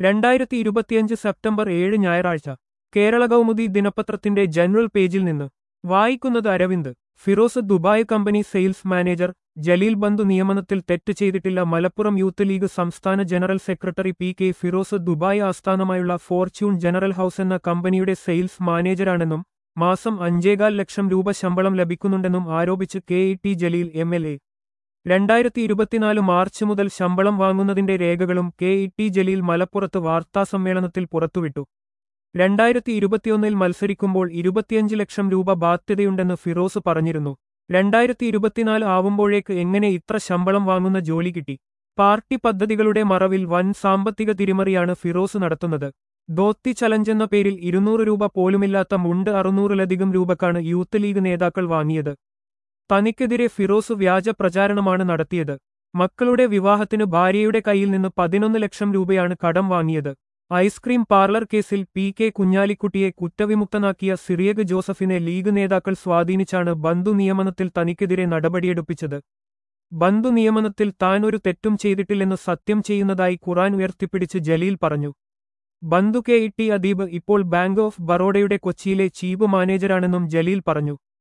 രണ്ടായിരത്തി ഇരുപത്തിയഞ്ച് സെപ്റ്റംബർ ഏഴ് ഞായറാഴ്ച കേരള കൗമുദി ദിനപത്രത്തിന്റെ ജനറൽ പേജിൽ നിന്ന് വായിക്കുന്നത് Aravind Firoz Dubai company sales manager Jaleel ബന്ധു നിയമനത്തിൽ തെറ്റ് ചെയ്തിട്ടില്ല മലപ്പുറം യൂത്ത് ലീഗ് സംസ്ഥാന general secretary P K Firoz Dubai ആസ്ഥാനമായുള്ള ഫോർച്യൂൺ ജനറൽ ഹൌസ് എന്ന കമ്പനിയുടെ സെയിൽസ് മാനേജരാണെന്നും മാസം അഞ്ചേകാൽ ലക്ഷം രൂപ ശമ്പളം ലഭിക്കുന്നുണ്ടെന്നും ആരോപിച്ച് K E T Jaleel M L A രണ്ടായിരത്തി ഇരുപത്തിനാല് മാർച്ച് മുതൽ ശമ്പളം വാങ്ങുന്നതിന്റെ രേഖകളും കെ ഇ ടി ജലീൽ മലപ്പുറത്ത് വാർത്താസമ്മേളനത്തിൽ പുറത്തുവിട്ടു രണ്ടായിരത്തി ഇരുപത്തിയൊന്നിൽ മത്സരിക്കുമ്പോൾ ഇരുപത്തിയഞ്ച് ലക്ഷം രൂപ ബാധ്യതയുണ്ടെന്ന് ഫിറോസ് പറഞ്ഞിരുന്നു രണ്ടായിരത്തി ഇരുപത്തിനാല് ആവുമ്പോഴേക്ക് എങ്ങനെ ഇത്ര ശമ്പളം വാങ്ങുന്ന ജോലി കിട്ടി പാർട്ടി പദ്ധതികളുടെ മറവിൽ വൻ സാമ്പത്തിക തിരിമറിയാണ് ഫിറോസ് നടത്തുന്നത് ദോത്തി ചലഞ്ച് എന്ന പേരിൽ ഇരുന്നൂറ് രൂപ പോലുമില്ലാത്ത മുണ്ട് അറുന്നൂറിലധികം രൂപക്കാണ് യൂത്ത് ലീഗ് നേതാക്കൾ വാങ്ങിയത് തനിക്കെതിരെ ഫിറോസ് വ്യാജ പ്രചാരണമാണ് നടത്തിയത് മക്കളുടെ വിവാഹത്തിന് ഭാര്യയുടെ കയ്യിൽ നിന്ന് പതിനൊന്ന് ലക്ഷം രൂപയാണ് കടം വാങ്ങിയത് ഐസ്ക്രീം പാർലർ കേസിൽ പി കെ കുഞ്ഞാലിക്കുട്ടിയെ കുറ്റവിമുക്തനാക്കിയ സിറിയക് ജോസഫിനെ ലീഗ് നേതാക്കൾ സ്വാധീനിച്ചാണ് ബന്ധു നിയമനത്തിൽ തനിക്കെതിരെ നടപടിയെടുപ്പിച്ചത് ബന്ധു നിയമനത്തിൽ താൻ ഒരു തെറ്റും ചെയ്തിട്ടില്ലെന്ന് സത്യം ചെയ്യുന്നതായി ഖുറാൻ ഉയർത്തിപ്പിടിച്ച് ജലീൽ പറഞ്ഞു ബന്ധു കെ ഇ ടി അദീബ് ഇപ്പോൾ ബാങ്ക് ഓഫ് ബറോഡയുടെ കൊച്ചിയിലെ ചീഫ് മാനേജരാണെന്നും ജലീൽ പറഞ്ഞു